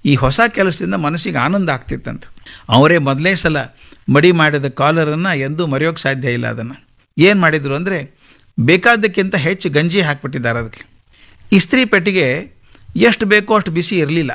ಈ ಹೊಸ ಕೆಲಸದಿಂದ ಮನಸ್ಸಿಗೆ ಆನಂದ ಆಗ್ತಿತ್ತಂತೆ ಅವರೇ ಮೊದಲೇ ಸಲ ಮಡಿ ಮಾಡಿದ ಕಾಲರನ್ನು ಎಂದೂ ಮರೆಯೋಕ್ಕೆ ಸಾಧ್ಯ ಇಲ್ಲ ಅದನ್ನು ಏನು ಮಾಡಿದರು ಅಂದರೆ ಬೇಕಾದ್ದಕ್ಕಿಂತ ಹೆಚ್ಚು ಗಂಜಿ ಹಾಕ್ಬಿಟ್ಟಿದ್ದಾರೆ ಅದಕ್ಕೆ ಇಸ್ತ್ರಿ ಪೆಟ್ಟಿಗೆ ಎಷ್ಟು ಬೇಕೋ ಅಷ್ಟು ಬಿಸಿ ಇರಲಿಲ್ಲ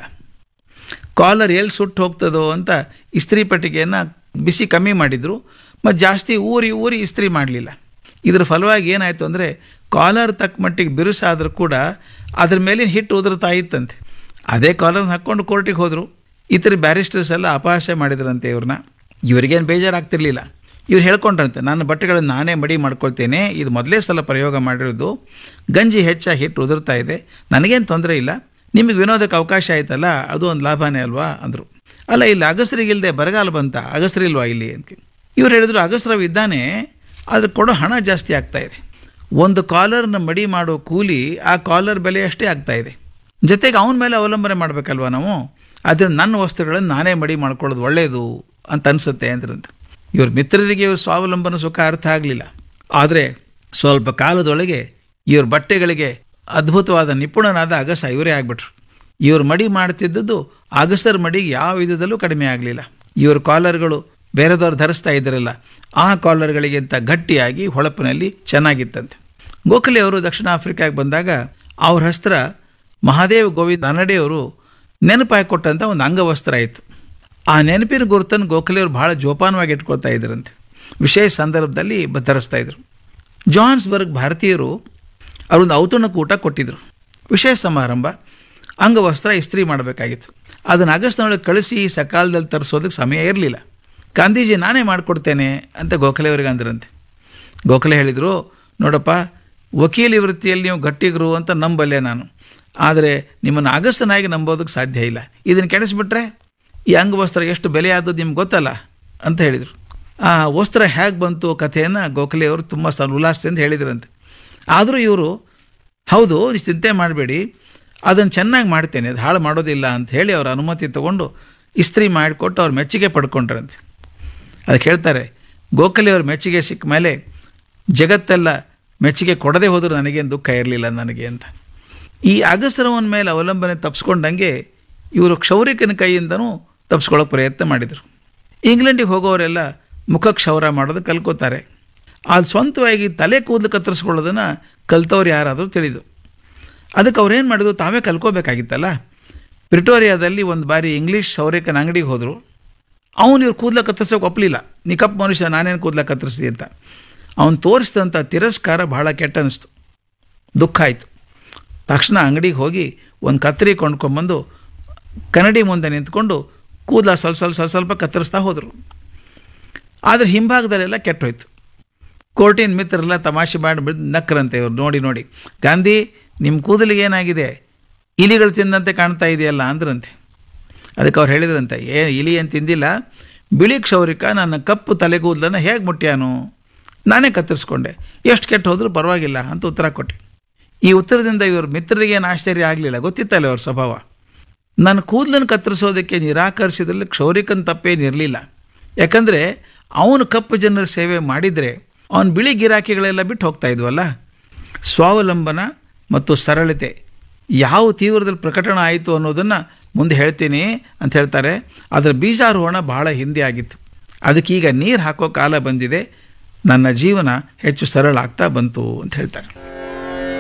ಕಾಲರ್ ಎಲ್ಲಿ ಸುಟ್ಟು ಹೋಗ್ತದೋ ಅಂತ ಇಸ್ತ್ರಿ ಪೆಟ್ಟಿಗೆಯನ್ನು ಬಿಸಿ ಕಮ್ಮಿ ಮಾಡಿದರು ಮತ್ತು ಜಾಸ್ತಿ ಊರಿ ಊರಿ ಇಸ್ತ್ರಿ ಮಾಡಲಿಲ್ಲ ಇದರ ಫಲವಾಗಿ ಏನಾಯಿತು ಅಂದರೆ ಕಾಲರ್ ತಕ್ಕ ಮಟ್ಟಿಗೆ ಬಿರುಸಾದರೂ ಕೂಡ ಅದ್ರ ಮೇಲಿನ ಹಿಟ್ಟು ಉದುರ್ತಾ ಇತ್ತಂತೆ ಅದೇ ಕಾಲರ್ನ ಹಾಕ್ಕೊಂಡು ಕೋರ್ಟಿಗೆ ಹೋದರು ಇತರ ಬ್ಯಾರಿಸ್ಟರ್ಸ್ ಎಲ್ಲ ಅಪಹಾಸ್ಯ ಮಾಡಿದ್ರಂತೆ ಇವ್ರನ್ನ ಇವ್ರಿಗೇನು ಬೇಜಾರಾಗ್ತಿರ್ಲಿಲ್ಲ ಇವ್ರು ಹೇಳ್ಕೊಂಡ್ರಂತೆ ನನ್ನ ಬಟ್ಟೆಗಳನ್ನು ನಾನೇ ಮಡಿ ಮಾಡ್ಕೊಳ್ತೇನೆ ಇದು ಮೊದಲೇ ಸಲ ಪ್ರಯೋಗ ಮಾಡಿರೋದು ಗಂಜಿ ಹೆಚ್ಚಾಗಿ ಹಿಟ್ಟು ಉದುರ್ತಾ ಇದೆ ನನಗೇನು ತೊಂದರೆ ಇಲ್ಲ ನಿಮಗೆ ವಿನೋದಕ್ಕೆ ಅವಕಾಶ ಆಯ್ತಲ್ಲ ಅದು ಒಂದು ಲಾಭನೇ ಅಲ್ವಾ ಅಂದರು ಅಲ್ಲ ಇಲ್ಲಿ ಅಗಸ್ರಿಗಿಲ್ಲದೆ ಬರಗಾಲ ಬಂತ ಅಗಸ್ರಿಲ್ವಾ ಇಲ್ಲಿ ಅಂತ ಇವ್ರು ಹೇಳಿದ್ರು ಅಗಸ್ರವ್ ಇದ್ದಾನೆ ಆದರೆ ಕೊಡೋ ಹಣ ಜಾಸ್ತಿ ಆಗ್ತಾ ಇದೆ ಒಂದು ಕಾಲರ್ನ ಮಡಿ ಮಾಡೋ ಕೂಲಿ ಆ ಕಾಲರ್ ಬೆಲೆ ಅಷ್ಟೇ ಆಗ್ತಾ ಇದೆ ಜೊತೆಗೆ ಅವನ ಮೇಲೆ ಅವಲಂಬನೆ ಮಾಡಬೇಕಲ್ವ ನಾವು ಅದರಿಂದ ನನ್ನ ವಸ್ತುಗಳನ್ನು ನಾನೇ ಮಡಿ ಮಾಡ್ಕೊಳ್ಳೋದು ಒಳ್ಳೆಯದು ಅಂತ ಅನಿಸುತ್ತೆ ಅಂದ್ರಂತೆ ಇವ್ರ ಮಿತ್ರರಿಗೆ ಇವ್ರ ಸ್ವಾವಲಂಬನ ಸುಖ ಅರ್ಥ ಆಗಲಿಲ್ಲ ಆದರೆ ಸ್ವಲ್ಪ ಕಾಲದೊಳಗೆ ಇವ್ರ ಬಟ್ಟೆಗಳಿಗೆ ಅದ್ಭುತವಾದ ನಿಪುಣನಾದ ಅಗಸ ಇವರೇ ಆಗ್ಬಿಟ್ರು ಇವ್ರ ಮಡಿ ಮಾಡ್ತಿದ್ದದ್ದು ಅಗಸರ ಮಡಿಗೆ ಯಾವ ವಿಧದಲ್ಲೂ ಕಡಿಮೆ ಆಗಲಿಲ್ಲ ಇವ್ರ ಕಾಲರ್ಗಳು ಬೇರೆದವ್ರು ಧರಿಸ್ತಾ ಇದ್ದರಲ್ಲ ಆ ಕಾಲರ್ಗಳಿಗಿಂತ ಗಟ್ಟಿಯಾಗಿ ಹೊಳಪಿನಲ್ಲಿ ಚೆನ್ನಾಗಿತ್ತಂತೆ ಗೋಖಲೆ ಅವರು ದಕ್ಷಿಣ ಆಫ್ರಿಕಾಗೆ ಬಂದಾಗ ಅವ್ರ ಹಸ್ತ್ರ ಮಹಾದೇವ್ ಗೋವಿಂದ ರಾನಡೆಯವರು ನೆನಪಾಗಿ ಕೊಟ್ಟಂಥ ಒಂದು ಅಂಗವಸ್ತ್ರ ಆಯಿತು ಆ ನೆನಪಿನ ಗುರುತನ್ನು ಗೋಖಲೆಯವರು ಭಾಳ ಜೋಪಾನವಾಗಿ ಇಟ್ಕೊಳ್ತಾ ಇದ್ರಂತೆ ವಿಶೇಷ ಸಂದರ್ಭದಲ್ಲಿ ಬ- ಧರಿಸ್ತಾ ಇದ್ರು ಜಾನ್ಸ್ಬರ್ಗ್ ಭಾರತೀಯರು ಅವರೊಂದು ಔತಣಕೂಟ ಕೊಟ್ಟಿದ್ರು ವಿಶೇಷ ಸಮಾರಂಭ ಅಂಗವಸ್ತ್ರ ಇಸ್ತ್ರಿ ಮಾಡಬೇಕಾಗಿತ್ತು ಅದನ್ನು ಆಗಸ್ಟ್ನೊಳಗೆ ಕಳಿಸಿ ಸಕಾಲದಲ್ಲಿ ತರಿಸೋದಕ್ಕೆ ಸಮಯ ಇರಲಿಲ್ಲ ಗಾಂಧೀಜಿ ನಾನೇ ಮಾಡಿಕೊಡ್ತೇನೆ ಅಂತ ಗೋಖಲೆ ಅವರಿಗೆ ಅಂದ್ರಂತೆ ಗೋಖಲೆ ಹೇಳಿದರು ನೋಡಪ್ಪ ವಕೀಲಿ ವೃತ್ತಿಯಲ್ಲಿ ನೀವು ಗಟ್ಟಿಗರು ಅಂತ ನಂಬಲ್ಲೆ ನಾನು ಆದರೆ ನಿಮ್ಮನ್ನು ಅಗಸ್ತನಾಗಿ ನಂಬೋದಕ್ಕೆ ಸಾಧ್ಯ ಇಲ್ಲ ಇದನ್ನು ಕೆಡಿಸ್ಬಿಟ್ರೆ ಈ ಅಂಗವಸ್ತ್ರ ಎಷ್ಟು ಬೆಲೆ ಆದದ್ದು ನಿಮ್ಗೆ ಗೊತ್ತಲ್ಲ ಅಂತ ಹೇಳಿದರು ಆ ವಸ್ತ್ರ ಹೇಗೆ ಬಂತು ಕಥೆಯನ್ನು ಗೋಖಲೆ ಅವರು ತುಂಬ ಸ ಉಲ್ಲಾಸದಿಂದ ಹೇಳಿದ್ರಂತೆ ಆದರೂ ಇವರು ಹೌದು ನೀವು ಚಿಂತೆ ಮಾಡಬೇಡಿ ಅದನ್ನು ಚೆನ್ನಾಗಿ ಮಾಡ್ತೇನೆ ಅದು ಹಾಳು ಮಾಡೋದಿಲ್ಲ ಅಂತ ಹೇಳಿ ಅವ್ರ ಅನುಮತಿ ತಗೊಂಡು ಇಸ್ತ್ರಿ ಮಾಡಿಕೊಟ್ಟು ಅವ್ರ ಮೆಚ್ಚುಗೆ ಪಡ್ಕೊಂಡ್ರಂತೆ ಅದಕ್ಕೆ ಹೇಳ್ತಾರೆ ಗೋಖಲೆ ಅವ್ರ ಮೆಚ್ಚುಗೆ ಸಿಕ್ಕ ಮೇಲೆ ಜಗತ್ತೆಲ್ಲ ಮೆಚ್ಚುಗೆ ಕೊಡದೆ ಹೋದರೂ ನನಗೇನು ದುಃಖ ಇರಲಿಲ್ಲ ನನಗೆ ಅಂತ ಈ ಅಗಸರವನ ಮೇಲೆ ಅವಲಂಬನೆ ತಪ್ಪಿಸ್ಕೊಂಡಂಗೆ ಇವರು ಕ್ಷೌರಿಕನ ಕೈಯಿಂದನೂ ತಪ್ಪಿಸ್ಕೊಳ್ಳೋಕೆ ಪ್ರಯತ್ನ ಮಾಡಿದರು ಇಂಗ್ಲೆಂಡಿಗೆ ಹೋಗೋರೆಲ್ಲ ಮುಖ ಕ್ಷೌರ ಮಾಡೋದು ಕಲ್ಕೋತಾರೆ ಅದು ಸ್ವಂತವಾಗಿ ತಲೆ ಕೂದಲು ಕತ್ತರಿಸ್ಕೊಳ್ಳೋದನ್ನು ಕಲ್ತವ್ರು ಯಾರಾದರೂ ತಿಳಿದು ಅದಕ್ಕೆ ಅವ್ರೇನು ಮಾಡಿದ್ರು ತಾವೇ ಕಲ್ಕೋಬೇಕಾಗಿತ್ತಲ್ಲ ಪ್ರಿಟೋರಿಯಾದಲ್ಲಿ ಒಂದು ಬಾರಿ ಇಂಗ್ಲೀಷ್ ಸೌರಿಕನ ಅಂಗಡಿಗೆ ಹೋದರು ಅವನು ಇವ್ರು ಕೂದಲ ಕತ್ತರಿಸೋಕೆ ಒಪ್ಪಲಿಲ್ಲ ನೀ ಕಪ್ಪು ಮನುಷ್ಯ ನಾನೇನು ಕೂದಲ ಕತ್ತರಿಸ್ದಿ ಅಂತ ಅವನು ತೋರಿಸಿದಂಥ ತಿರಸ್ಕಾರ ಬಹಳ ಕೆಟ್ಟ ಅನ್ನಿಸ್ತು ದುಃಖ ಆಯಿತು ತಕ್ಷಣ ಅಂಗಡಿಗೆ ಹೋಗಿ ಒಂದು ಕತ್ತರಿ ಕೊಂಡ್ಕೊಂಬಂದು ಕನ್ನಡಿ ಮುಂದೆ ನಿಂತ್ಕೊಂಡು ಕೂದಲ ಸ್ವಲ್ಪ ಸ್ವಲ್ಪ ಸ್ವಲ್ಪ ಸ್ವಲ್ಪ ಕತ್ತರಿಸ್ತಾ ಹೋದರು ಆದರೆ ಹಿಂಭಾಗದಲ್ಲೆಲ್ಲ ಕೆಟ್ಟೋಯ್ತು ಕೋರ್ಟಿನ ಮಿತ್ರರೆಲ್ಲ ತಮಾಷೆ ಮಾಡಿ ಬಿದ್ದು ನಕ್ಕರಂತೆ ಇವ್ರು ನೋಡಿ ನೋಡಿ ಗಾಂಧಿ ನಿಮ್ಮ ಕೂದಲಿಗೆ ಏನಾಗಿದೆ ಇಲಿಗಳು ತಿಂದಂತೆ ಕಾಣ್ತಾ ಇದೆಯಲ್ಲ ಅಂದ್ರಂತೆ ಅದಕ್ಕೆ ಅವ್ರು ಹೇಳಿದ್ರಂತೆ ಏ ಇಲಿ ಏನು ತಿಂದಿಲ್ಲ ಬಿಳಿ ಕ್ಷೌರಿಕ ನನ್ನ ಕಪ್ಪು ತಲೆಗೂದಲನ್ನು ಹೇಗೆ ಮುಟ್ಟ್ಯಾನು ನಾನೇ ಕತ್ತರಿಸ್ಕೊಂಡೆ ಎಷ್ಟು ಕೆಟ್ಟು ಹೋದರೂ ಪರವಾಗಿಲ್ಲ ಅಂತ ಉತ್ತರ ಕೊಟ್ಟೆ ಈ ಉತ್ತರದಿಂದ ಇವ್ರ ಮಿತ್ರರಿಗೆ ಏನು ಆಶ್ಚರ್ಯ ಆಗಲಿಲ್ಲ ಗೊತ್ತಿತ್ತಲ್ಲ ಅವ್ರ ಸ್ವಭಾವ ನನ್ನ ಕೂದಲನ್ನು ಕತ್ತರಿಸೋದಕ್ಕೆ ನಿರಾಕರಿಸಿದ್ರಲ್ಲಿ ಕ್ಷೌರಿಕನ ತಪ್ಪೇನಿರಲಿಲ್ಲ ಯಾಕಂದರೆ ಅವನು ಕಪ್ಪು ಜನರ ಸೇವೆ ಮಾಡಿದರೆ ಅವನು ಬಿಳಿ ಗಿರಾಕಿಗಳೆಲ್ಲ ಬಿಟ್ಟು ಹೋಗ್ತಾ ಇದ್ವಲ್ಲ ಸ್ವಾವಲಂಬನ ಮತ್ತು ಸರಳತೆ ಯಾವ ತೀವ್ರದಲ್ಲಿ ಪ್ರಕಟಣ ಆಯಿತು ಅನ್ನೋದನ್ನು ಮುಂದೆ ಹೇಳ್ತೀನಿ ಅಂತ ಹೇಳ್ತಾರೆ ಅದರ ಬೀಜಾರೋಹಣ ಬಹಳ ಹಿಂದೆ ಆಗಿತ್ತು ಅದಕ್ಕೀಗ ನೀರು ಹಾಕೋ ಕಾಲ ಬಂದಿದೆ ನನ್ನ ಜೀವನ ಹೆಚ್ಚು ಸರಳ ಆಗ್ತಾ ಬಂತು ಅಂತ ಹೇಳ್ತಾರೆ